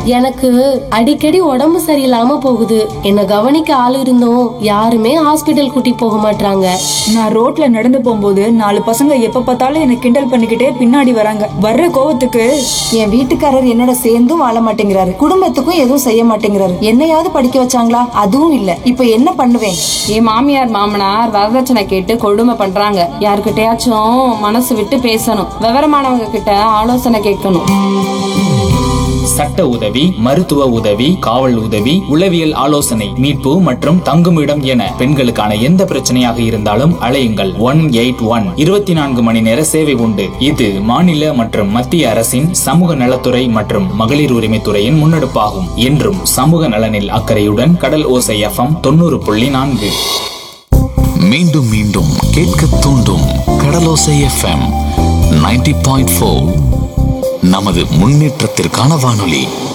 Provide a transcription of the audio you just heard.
எனக்கு அடிக்கடி உடம்பு சரியில்லாம போகுது என்ன கவனிக்க ஆள் இருந்தும் யாருமே ஹாஸ்பிட்டல் கூட்டி போக மாட்டாங்க நான் ரோட்ல நடந்து போகும்போது நாலு பசங்க எப்ப பார்த்தாலும் என்ன கிண்டல் பண்ணிக்கிட்டே பின்னாடி வராங்க வர்ற கோவத்துக்கு என் வீட்டுக்காரர் என்னோட சேர்ந்தும் வாழ மாட்டேங்கிறாரு குடும்பத்துக்கும் எதுவும் செய்ய மாட்டேங்கிறாரு என்னையாவது படிக்க வச்சாங்களா அதுவும் இல்ல இப்ப என்ன பண்ணுவேன் என் மாமியார் மாமனார் வரதட்சணை கேட்டு கொடுமை பண்றாங்க யார்கிட்டயாச்சும் மனசு விட்டு பேசணும் விவரமானவங்க கிட்ட ஆலோசனை கேட்கணும் சட்ட உதவி மருத்துவ உதவி காவல் உதவி உளவியல் ஆலோசனை மீட்பு மற்றும் தங்குமிடம் என பெண்களுக்கான எந்த பிரச்சனையாக இருந்தாலும் அழையுங்கள் ஒன் எயிட் ஒன் இருபத்தி நான்கு மணி நேர சேவை உண்டு இது மாநில மற்றும் மத்திய அரசின் சமூக நலத்துறை மற்றும் மகளிர் உரிமைத்துறையின் முன்னெடுப்பாகும் என்றும் சமூக நலனில் அக்கறையுடன் கடல் ஓசை எஃப்எம் தொண்ணூறு புள்ளி நான்கு மீண்டும் மீண்டும் கேட்க தூண்டும் கடலோசை எஃப்எம் 90.4 பாயிண்ட் நமது முன்னேற்றத்திற்கான வானொலி